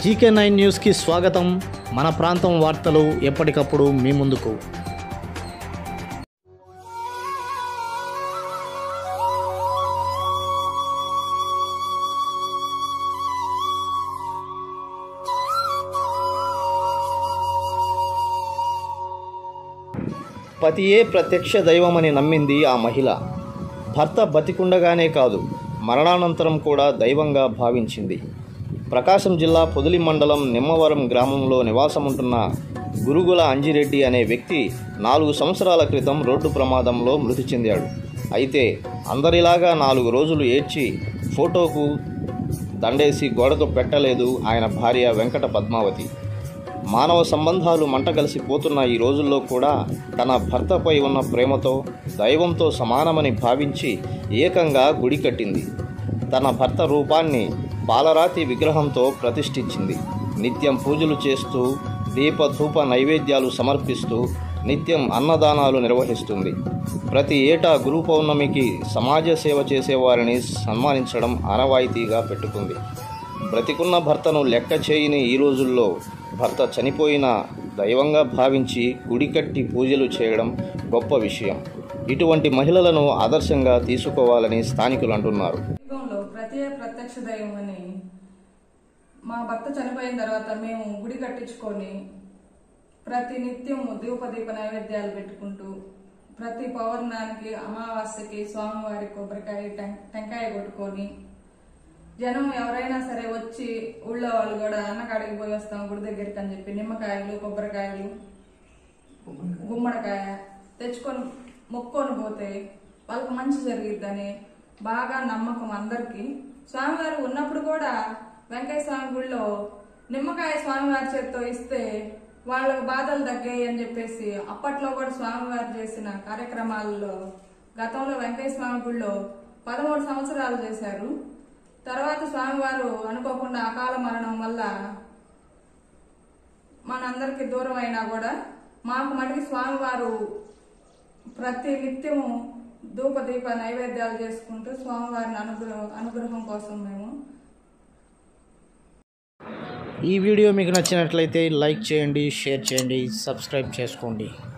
GK nine న్యూస్కి స్వాగతం మన ప్రాంతం వార్తలు ఎప్పటికప్పుడు మీ ముందుకు పతియే ప్రత్యక్ష దైవమని నమ్మింది ఆ మహిళ భర్త బతికుండగానే కాదు మరణానంతరం కూడా దైవంగా భావించింది ప్రకాశం జిల్లా పొదిలి మండలం నిమ్మవరం గ్రామంలో నివాసముంటున్న గురుగుల అంజిరెడ్డి అనే వ్యక్తి నాలుగు సంవత్సరాల క్రితం రోడ్డు ప్రమాదంలో మృతి చెందాడు అయితే అందరిలాగా నాలుగు రోజులు ఏడ్చి ఫోటోకు దండేసి గోడకు పెట్టలేదు ఆయన భార్య వెంకట పద్మావతి మానవ సంబంధాలు మంటగలిసి పోతున్న ఈ రోజుల్లో కూడా తన భర్తపై ఉన్న ప్రేమతో దైవంతో సమానమని భావించి ఏకంగా గుడి కట్టింది తన భర్త రూపాన్ని పాలరాతి విగ్రహంతో ప్రతిష్ఠించింది నిత్యం పూజలు చేస్తూ దీప ధూప నైవేద్యాలు సమర్పిస్తూ నిత్యం అన్నదానాలు నిర్వహిస్తుంది ప్రతి ఏటా గురు పౌర్ణమికి సమాజ సేవ చేసేవారిని సన్మానించడం ఆనవాయితీగా పెట్టుకుంది బ్రతికున్న భర్తను లెక్క చేయని ఈ రోజుల్లో భర్త చనిపోయిన దైవంగా భావించి గుడి కట్టి పూజలు చేయడం గొప్ప విషయం ఇటువంటి మహిళలను ఆదర్శంగా తీసుకోవాలని స్థానికులు అంటున్నారు యుగంలో ప్రతి ప్రత్యక్ష దైవం అని మా భర్త చనిపోయిన తర్వాత మేము గుడి కట్టించుకొని ప్రతి నిత్యం దీపదీప నైవేద్యాలు పెట్టుకుంటూ ప్రతి పౌర్ణానికి అమావాస్యకి స్వామివారి కొబ్బరికాయ టెం- టెంకాయ కొట్టుకొని జనం ఎవరైనా సరే వచ్చి ఊళ్ళో వాళ్ళు కూడా అన్నకాడికి పోయి వస్తాం గుడి దగ్గరికి అని చెప్పి నిమ్మకాయలు కొబ్బరికాయలు గుమ్మడికాయ తెచ్చుకొని మొక్కొని పోతే వాళ్ళకి మంచి జరిగిద్దని బాగా నమ్మకం అందరికి స్వామివారు ఉన్నప్పుడు కూడా వెంకయ్య స్వామి గుడిలో నిమ్మకాయ స్వామివారి చేత్తో ఇస్తే వాళ్ళకు బాధలు తగ్గాయి అని చెప్పేసి అప్పట్లో కూడా స్వామివారు చేసిన కార్యక్రమాల్లో గతంలో వెంకయ్య స్వామి గుడిలో పదమూడు సంవత్సరాలు చేశారు తర్వాత స్వామివారు అనుకోకుండా అకాల మరణం వల్ల మనందరికి దూరం అయినా కూడా మాకు మటుకు స్వామివారు ప్రతి నిత్యము ధూప దీప నైవేద్యాలు చేసుకుంటూ స్వామివారిని అనుగ్రహ అనుగ్రహం కోసం మేము ఈ వీడియో మీకు నచ్చినట్లయితే లైక్ చేయండి షేర్ చేయండి సబ్స్క్రైబ్ చేసుకోండి